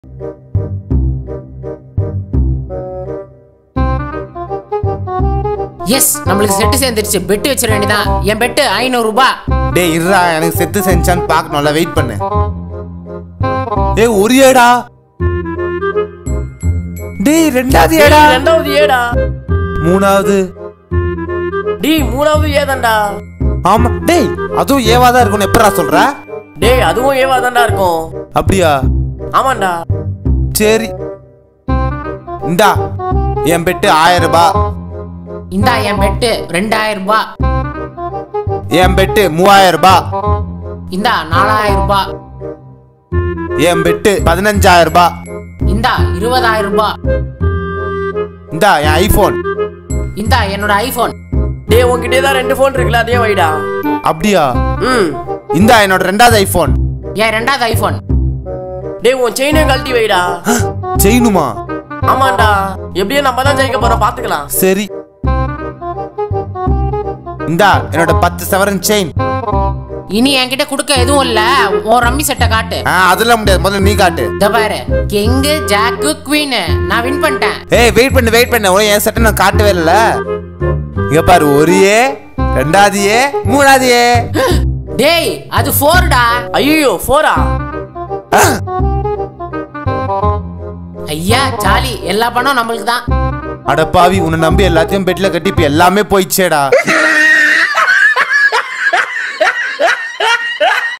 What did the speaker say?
S நம்மளுக்கு set சேர்ந்துருச்சு bed வச்சிட வேண்டியதான் என் பெட்டு ஐநூறு ரூபாய் டேய் இருடா எனக்கு செத்து செஞ்சான்னு பார்க்கணும்ல வெயிட் பண்ணு ஏய் ஒரு ஏடா டேய் ரெண்டாவது ஏடா ரெண்டாவது ஏடா மூணாவது டேய் மூணாவது ஏதான்டா ஆமா டேய் அதுவும் ஏவாதான் இருக்கும்னு எப்படா சொல்ற டேய் அதுவும் ஏவாதான்டா இருக்கும் அப்படியா ஆமாண்டா சரி இந்தா என் பெட்டு ஆயிரம் ரூபாய் இந்தா என் பெட்டு ரெண்டாயிரம் ரூபாய் என் பெட்டு மூவாயிரம் ரூபாய் இந்தா நாலாயிரம் ரூபாய் என் பெட்டு பதினஞ்சாயிரம் ரூபாய் இந்தா இருபதாயிரம் ரூபாய் இந்தா என் ஐபோன் இந்தா என்னோட ஐபோன் டேய் உன்கிட்டே தான் ரெண்டு ஃபோன் இருக்குல்ல அதே வைடா அப்படியா ம் இந்தா என்னோட ரெண்டாவது ஐபோன் என் ரெண்டாவது ஐபோன் டேய் உன் செயினே கழட்டி வைடா செய்யணுமா ஆமாண்டா எப்படியும் நம்ம தான் ஜெயிக்க போறோம் பாத்துக்கலாம் சரி இந்தா என்னோட பத்து சவரன் செயின் இனி என்கிட்ட கொடுக்க எதுவும் இல்ல உன் ரம்மி செட்டை காட்டு ஆ அதெல்லாம் முடியாது முதல்ல நீ காட்டு இந்த பாரு கிங்கு ஜாக்கு குவீன் நான் வின் பண்ணிட்டேன் ஏய் வெயிட் பண்ணு வெயிட் பண்ணு உனக்கு என் சட்டை நான் காட்டவே இல்ல இங்க பாரு ஒரு ஏ ரெண்டாவது ஏ மூணாவது ஏ டேய் அது ஃபோர்டா ஐயோ ஃபோரா ஐயா ஜாலி எல்லா பணம் நம்மளுக்கு தான் அடப்பாவி உன்னை நம்பி எல்லாத்தையும் பெட்ல கட்டி இப்ப எல்லாமே போயிடுச்சேடா